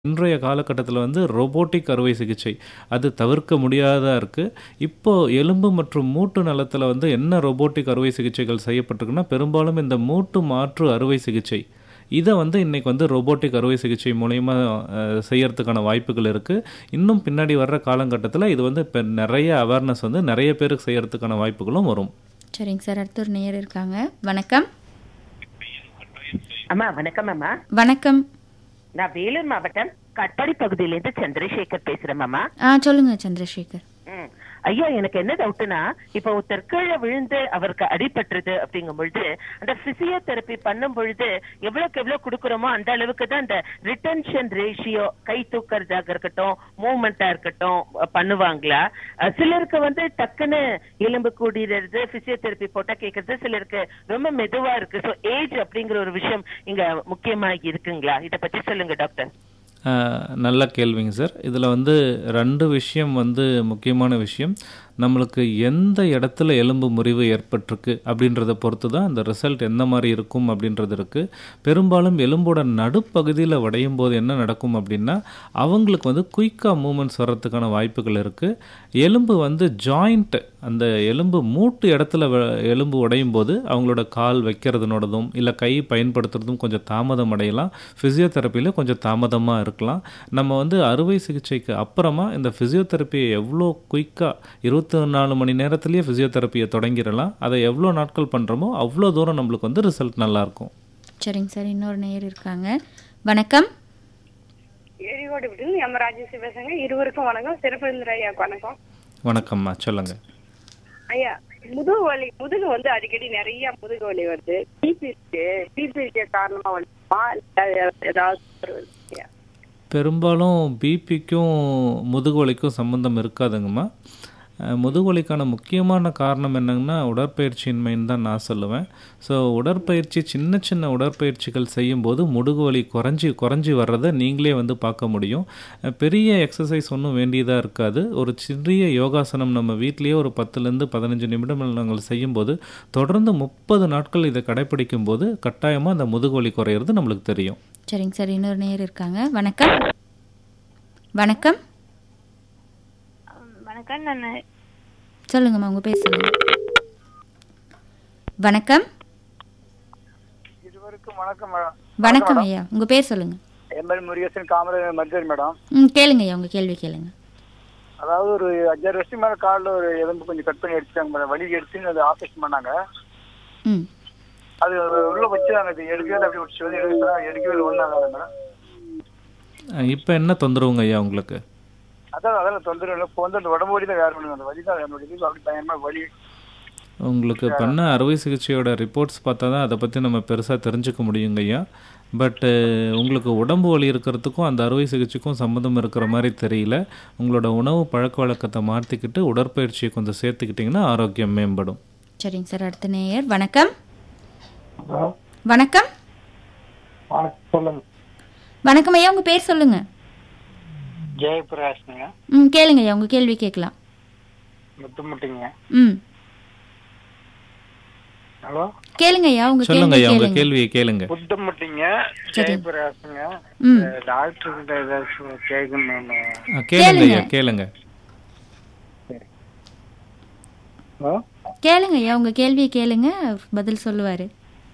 இன்றைய காலகட்டத்தில வந்து ரோபோட்டிக் அறுவை சிகிச்சை. அது தவிர்க்க முடியாததா இருக்கு. இப்போ எலும்பு மற்றும் மூட்டு நலத்தில வந்து என்ன ரோபோட்டிக் அறுவை சிகிச்சைகள் செய்யப்பட்டிருக்குன்னா, பெரும்பாலும் இந்த மூட்டு மாற்று அறுவை சிகிச்சை. இத வந்து இன்னைக்கு வந்து ரோபோட்டிக் அறுவை சிகிச்சை மூலியமா அ செய்யறதுக்கான வாய்ப்புகள் இருக்கு. இன்னும் பின்னாடி வர்ற காலகட்டத்தில இது வந்து இப்ப நெறைய அவேர்னஸ் வந்து நெறைய பேருக்கு செய்யறதுக்கான வாய்ப்புகளும் வரும். சரிங்க சார். அடுத்து ஒரு நேயர் இருக்காங்க. வணக்கம். அம்மா வணக்கம் அம்மா வணக்கம். நான் வேலூர் மாவட்டம் கட்பாடி பகுதியிலேருந்து சந்திரசேகர் பேசுறேன் அம்மா ஆ சொல்லுங்க சந்திரசேகர். ம். ஐயா எனக்கு என்ன டவுட்னா இப்போ ஒருத்தர் கீழே விழுந்து அவருக்கு அடிபட்டுருது அப்படிங்கும் பொழுது அந்த பிசியோதெரப்பி பண்ணும் பொழுது எவ்வளவுக்கு எவ்வளவு கொடுக்குறோமோ அந்த அளவுக்கு தான் அந்த ரிட்டன்ஷன் ரேஷியோ கை தூக்கறதாக இருக்கட்டும் மூவ்மெண்டா இருக்கட்டும் அ, பண்ணுவாங்களா அ, சிலருக்கு வந்து டக்குன்னு எலும்பு கூடிறது பிசியோதெரப்பி போட்டா கேக்குறது சிலருக்கு ரொம்ப மெதுவா இருக்கு சோ ஏஜ் அப்படிங்கிற ஒரு விஷயம் இங்க முக்கியமா இருக்குங்களா இத பத்தி சொல்லுங்க டாக்டர் ஆ, நல்ல கேள்விங்க சார். இதில வந்து 2 விஷயம் வந்து முக்கியமான விஷயம். நம்மளுக்கு எந்த இடத்துல எலும்பு முறிவு ஏற்பட்டிருக்கு அப்படின்றத பொறுத்து தான் அந்த ரிசல்ட் எந்த மாரி இருக்கும் அப்படின்றது இருக்கு. பெரும்பாலும் எலும்போட நடுப்பகுதியில உடையும் போது என்ன நடக்கும் அப்படின்னா, அவங்களுக்கு வந்து குயிக்கா மூவ்மெண்ட்ஸ் வர்றதுக்கான வாய்ப்புகள் இருக்கு. எலும்பு வந்து ஜாயிண்ட் அந்த எலும்பு மூட்டு இடத்துல வ எலும்பு உடையும் போது அவங்களோட கால் வைக்கிறதுனோடதும், இல்ல கை பயன்படுத்துறதும் கொஞ்சம் தாமதம் அடையலாம். பிசியோதெரப்பில கொஞ்சம் தாமதமா இருக்கலாம். நம்ம வந்து அறுவை சிகிச்சைக்கு அப்புறமா இந்த பிசியோதெரப்பிய எவ்வளோ குயிக்கா 24 மணி நேரத்திலேயே பிசியோதெரப்பிய தொடங்கிரலாம். அத எவ்வளோ நாட்கள் பண்றோமோ, அவ்வளோ தூரம் நம்மளுக்கு வந்து ரிசல்ட் நல்லாயிருக்கும். சரிங்க சார். இன்னொரு நேயர் இருக்காங்க. வணக்கம். ஏரியோடு விட்டு எம் ராஜேஷ் பேசுங்க இருவருக்கும் வணக்கம் சிறப்பு ஐயாக்கு வணக்கம் வணக்கம்மா. சொல்லுங்க. ஐயா முதுகு வலி முதுகு வந்து அடிக்கடி நிறைய முதுகு வலி வருது பிபி இருக்கு பிபி இருக்க காரணமா வந்துமா இல்ல ஏதாவது ஒரு ஐயா பெரும்பாலும் பிபிக்கும் முதுகு வலிக்கும் சம்மந்தம் இருக்காதுங்கம்மா. அ முதுகு வலிக்கான முக்கியமான காரணம் என்னங்கன்னா, உடற்பயிற்சியின்மைன்னு தான் நான் சொல்லுவேன். ஸோ உடற்பயிற்சி சின்ன சின்ன உடற்பயிற்சிகள் செய்யும்போது முதுகு வலி குறைஞ்சி குறைஞ்சி வர்றத நீங்களே வந்து பார்க்க முடியும். அ பெரிய எக்ஸர்சைஸ் ஒண்ணும் வேண்டியதா இருக்காது. ஒரு சிறிய யோகாசனம் நம்ம வீட்டிலேயே ஒரு 10லேருந்து 15 நிமிடங்கள் நாங்கள் செய்யும்போது, தொடர்ந்து 30 நாட்கள் இத கடைப்பிடிக்கும்போது, கட்டாயமா அந்த முதுகு வலி குறையிறது நம்மளுக்கு தெரியும். சரிங்க சார். இன்னொரு நேயர் இருக்காங்க. வணக்கம். வணக்கம். வணக்கம் நான் சொல்லுங்கம்மா உங்க பேர் சொல்லுங்க. வணக்கம். இருவருக்கும் வணக்கம் மேடம் வணக்கம் ஐயா. உங்க பேர் சொல்லுங்க. எம்எல் முருகேசன் காமராஜர் மருத்துவர் மேடம் ம் கேளுங்க ஐயா. உங்க கேள்வி கேளுங்க. அதாவது ஒரு அஞ்சாறு வருஷம் மேல காலில் ஒரு எலும்பு கொஞ்சம் கட் பண்ணி எடுத்துட்டாங்க மேடம் வலி எடுத்து அது ஆப்ரேஷன் பண்ணாங்க ம். அது உள்ள வச்சுதாங்க அது எடுக்கவே அப்படி ஒரு சொல்லி எடுக்க எடுக்கவே ஒன்றும் ஆகாது மேடம் அ இப்ப என்ன தொந்தரவுங்க ஐயா உங்களுக்கு? அதான் அதெல்லாம் தொந்தரவு இல்லை இப்போ வந்து அந்த உடம்பு வலி தான் வேற ஒன்று அந்த வலி தான் என்னோட இது அப்படி பயங்கரமா வலி உங்களுக்கு பண்ண அறுவை சிகிச்சையோட ரிப்போர்ட்ஸ் பார்த்தா தான் அத பத்தி நம்ம பெருசா தெரிஞ்சுக்க முடியுங்க ஐயா. பட் உங்களுக்கு உடம்பு வலி இருக்கிறதுக்கும், அந்த அறுவை சிகிச்சைக்கும் சம்மந்தம் இருக்கிற மாரி தெரியல. உங்களோட உணவு பழக்கவழக்கத்த மாத்திக்கிட்டு, உடற்பயிற்சிய கொஞ்சம் சேர்த்துக்கிட்டீங்கன்னா ஆரோக்கியம் மேம்படும். சரிங்க சார். அடுத்த நேயர். வணக்கம். வணக்கம். சொல்லுங்க வணக்கம் ஐயா. உங்க பேர் சொல்லுங்க. ஜெயபிரகாஷ்ங்க ம் கேளுங்க ஐயா. உங்க கேள்வி கேட்கலாம். முத்துமுட்டிங்க ம். ஹலோ கேளுங்க ஐயா. உங்க சொல்லுங்க கேள்வி ஐயா. உங்க கேளுங்க. கேள்விய கேளுங்க. முத்துமுட்டிங்க சரி. ஜெயபிரகாஷ்ங்க ம். டாக்டர் கிட்ட ஏதாச்சும் கேட்கணும் அ கேளுங்க ஐயா. கேளுங்க. ஹலோ கேளுங்க ஐயா. உங்க கேள்வியை கேளுங்க. அவர் பதில் சொல்லுவாரு.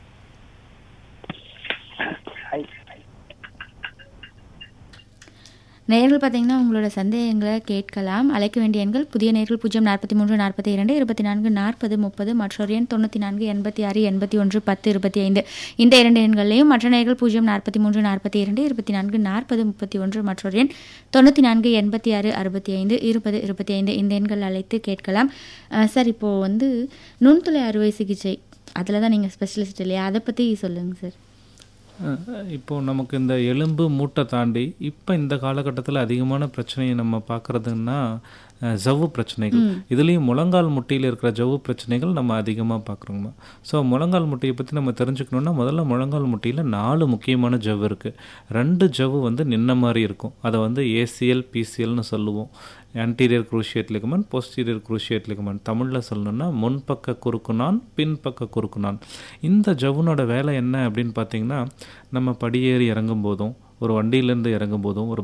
நேயர்கள் பார்த்தீங்கன்னா உங்களோட சந்தேகங்களை கேட்கலாம் அழைக்க வேண்டிய எண்கள் புதிய நேர்கள் பூஜ்ஜியம் நாற்பத்தி மூன்று நாற்பத்தி இரண்டு இருபத்தி நான்கு நாற்பது முப்பது மற்றொரு எண் தொண்ணூற்றி நான்கு எண்பத்தி ஆறு எண்பத்தி ஒன்று பத்து இருபத்தி ஐந்து இந்த இரண்டு எண்களையும் மற்ற நேர்கள் பூஜ்ஜியம் நாற்பத்தி மூன்று நாற்பத்தி இரண்டு இருபத்தி நான்கு நாற்பது முப்பத்தி ஒன்று மற்றொரு எண் தொண்ணூற்றி நான்கு எண்பத்தி ஆறு அறுபத்தி ஐந்து இருபது இருபத்தி ஐந்து இந்த எண்கள் அழைத்து கேட்கலாம் அஹ் சார் இப்போது வந்து நுண்துளை அறுவை சிகிச்சை அதில் தான் நீங்கள் ஸ்பெஷலிஸ்ட் இல்லையா அதை பற்றி சொல்லுங்கள் சார் அ, இப்போ நமக்கு இந்த எலும்பு மூட்டை தாண்டி இப்போ இந்த காலகட்டத்தில் அதிகமான பிரச்சனையை நம்ம பார்க்குறதுன்னா ஜவ்வு பிரச்சனைகள் இதுலேயும் முழங்கால் முட்டியில் இருக்கிற ஜவ்வு பிரச்சனைகள் நம்ம அதிகமாக பார்க்குறோங்கம்மா ஸோ முழங்கால் முட்டியை பற்றி நம்ம தெரிஞ்சுக்கணுன்னா முதல்ல முழங்கால் முட்டியில் நாலு முக்கியமான ஜவ்வு இருக்குது ரெண்டு ஜவ்வு வந்து நின்ன மாதிரி இருக்கும் அதை வந்து ஏசிஎல் பிசிஎல்னு சொல்லுவோம் anterior cruciate ligament posterior cruciate ligament தமிழில் சொல்லணும்னா முன்பக்க குறுக்குனான் பின்பக்க குறுக்குனான் இந்த ஜவ்வுனோட வேலை என்ன அப்படின்னு பார்த்தீங்கன்னா நம்ம படியேறி இறங்கும் போதும் ஒரு வண்டியிலேருந்து இறங்கும் போதும் ஒரு